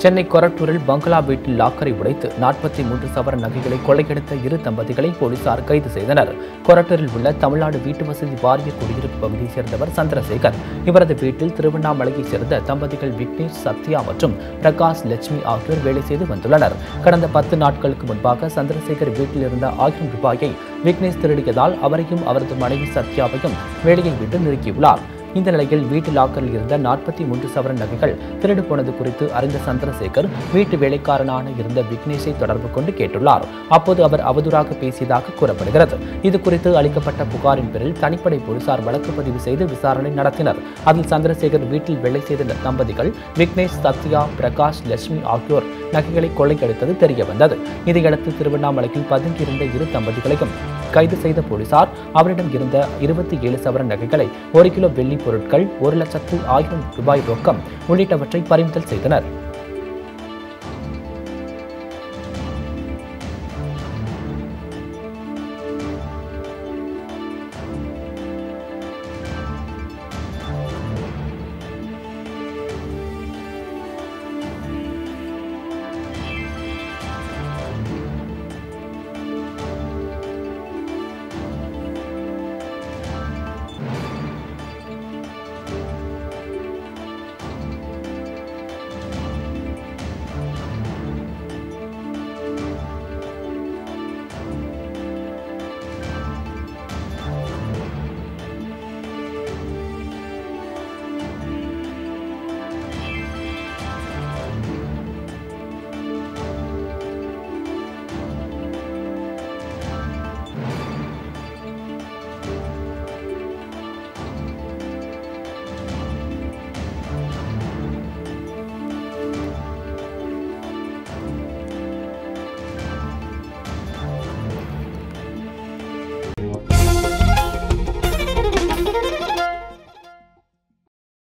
சென்னை கொரட்டூரில் பங்களா வீட்டில் லாக்கரை உடைத்து நாற்பத்தி மூன்று சவர நகைகளை கொள்ளையடித்த இரு தம்பதிகளை போலீசார் கைது செய்தனர் கொரட்டூரில் உள்ள தமிழ்நாடு வீட்டு வசதி வாரிய குடியிருப்பு பகுதியைச் சேர்ந்தவர் சந்திரசேகர் இவரது வீட்டில் திருவண்ணாமலையைச் சேர்ந்த தம்பதிகள் விக்னேஷ் சத்யா மற்றும் பிரகாஷ் லட்சுமி ஆகியோர் வேலை செய்து வந்துள்ளனர் கடந்த பத்து நாட்களுக்கு முன்பாக சந்திரசேகர் வீட்டில் இருந்த ஆயிரம் ரூபாயை விக்னேஷ் திருடியதால் அவரையும் அவரது மனைவி சத்யாவையும் வேலையை விட்டு நிறுத்தியுள்ளார் இந்த நிலையில் வீட்டு லாக்கரில் இருந்த நாற்பத்தி மூன்று சவரன் நகைகள் திருடு போனது குறித்து அறிந்த சந்திரசேகர் வீட்டு வேலைக்காரனான இருந்த விக்னேஷை தொடர்பு கொண்டு கேட்டுள்ளார் அப்போது அவர் அவதூறாக பேசியதாக கூறப்படுகிறது இது குறித்து அளிக்கப்பட்ட புகாரின் பேரில் தனிப்படை போலீசார் வழக்கு பதிவு செய்து விசாரணை நடத்தினர் அதில் சந்திரசேகர் வீட்டில் வேலை செய்த தம்பதிகள் விக்னேஷ் சத்யா பிரகாஷ் லட்சுமி ஆகியோர் நகைகளை கொள்ளையடித்தது தெரிய வந்தது இதையடுத்து திருவண்ணாமலையில் பதுங்கியிருந்த இரு தம்பதிகளையும் கைது செய்த போலீசார் அவரிடம் இருந்த இருபத்தி ஏழு சவரன் நகைகளை ஒரு கிலோ வெள்ளி பொருட்கள் ஒரு லட்சத்து ஆயிரம் ரூபாய் ரொக்கம் உள்ளிட்டவற்றை பறிமுதல் செய்தனர்